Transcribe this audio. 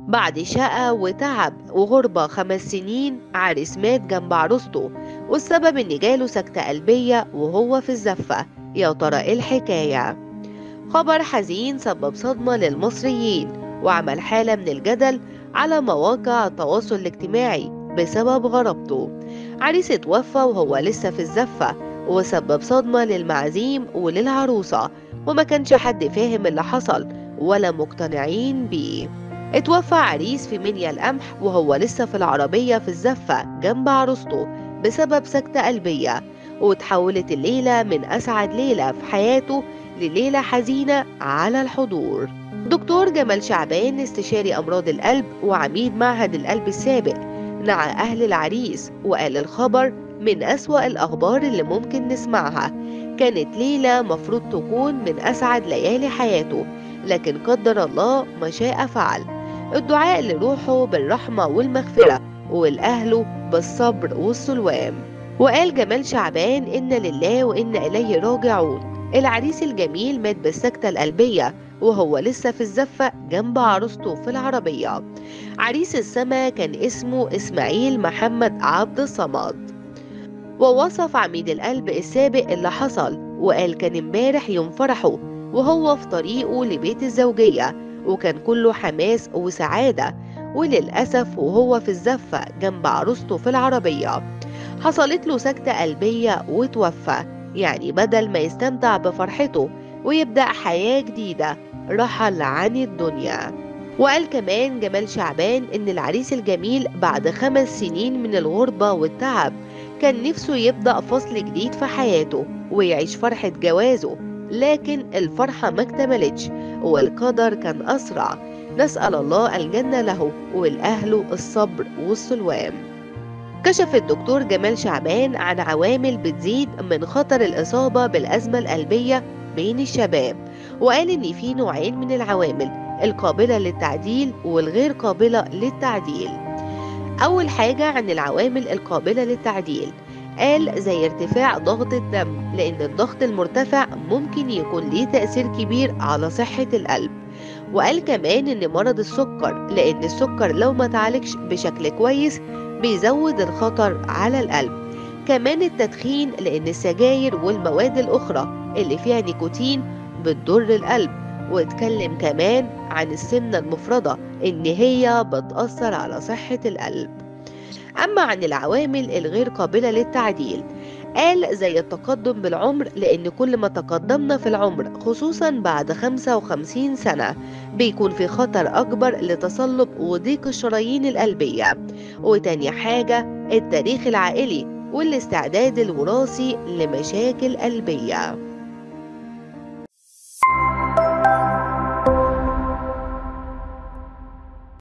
بعد شقة وتعب وغربة خمس سنين عريس مات جنب عروسته والسبب إن جاله سكتة قلبية وهو في الزفة يا ترى إيه الحكاية خبر حزين سبب صدمة للمصريين وعمل حالة من الجدل على مواقع التواصل الاجتماعي بسبب غرابته عريس اتوفى وهو لسه في الزفة وسبب صدمة للمعازيم وللعروسة وما كانش حد فاهم اللي حصل ولا مقتنعين بيه اتوفى عريس في منيا القمح وهو لسه في العربية في الزفة جنب عروسته بسبب سكتة قلبية وتحولت الليلة من أسعد ليلة في حياته لليلة حزينة على الحضور دكتور جمال شعبان استشاري أمراض القلب وعميد معهد القلب السابق نعى أهل العريس وقال الخبر من أسوأ الأخبار اللي ممكن نسمعها كانت ليلة مفروض تكون من أسعد ليالي حياته لكن قدر الله ما شاء فعل الدعاء لروحه بالرحمة والمغفرة والأهله بالصبر والسلوان وقال جمال شعبان إن لله وإن إليه راجعون العريس الجميل مات بالسكتة القلبية وهو لسه في الزفة جنب عروسته في العربية عريس السما كان اسمه إسماعيل محمد عبد الصمد ووصف عميد القلب السابق اللي حصل وقال كان امبارح يوم فرحه وهو في طريقه لبيت الزوجية وكان كله حماس وسعادة وللأسف وهو في الزفة جنب عروسته في العربية حصلت له سكتة قلبية وتوفى يعني بدل ما يستمتع بفرحته ويبدأ حياة جديدة رحل عن الدنيا وقال كمان جمال شعبان إن العريس الجميل بعد خمس سنين من الغربة والتعب كان نفسه يبدأ فصل جديد في حياته ويعيش فرحة جوازه لكن الفرحة ما اكتملتش والقدر كان أسرع نسأل الله الجنة له ولأهله الصبر والسلوان كشف الدكتور جمال شعبان عن عوامل بتزيد من خطر الإصابة بالأزمة القلبية بين الشباب وقال إن في نوعين من العوامل القابلة للتعديل والغير قابلة للتعديل أول حاجة عن العوامل القابلة للتعديل قال زي ارتفاع ضغط الدم لأن الضغط المرتفع ممكن يكون ليه تأثير كبير على صحة القلب وقال كمان إن مرض السكر لأن السكر لو ما تعالجش بشكل كويس بيزود الخطر على القلب كمان التدخين لأن السجاير والمواد الأخرى اللي فيها نيكوتين بتضر القلب واتكلم كمان عن السمنة المفرطة إن هي بتأثر على صحة القلب أما عن العوامل الغير قابلة للتعديل قال زي التقدم بالعمر لأن كل ما تقدمنا في العمر خصوصا بعد 55 سنة بيكون في خطر أكبر لتصلب وضيق الشرايين القلبية وتاني حاجة التاريخ العائلي والاستعداد الوراثي لمشاكل قلبية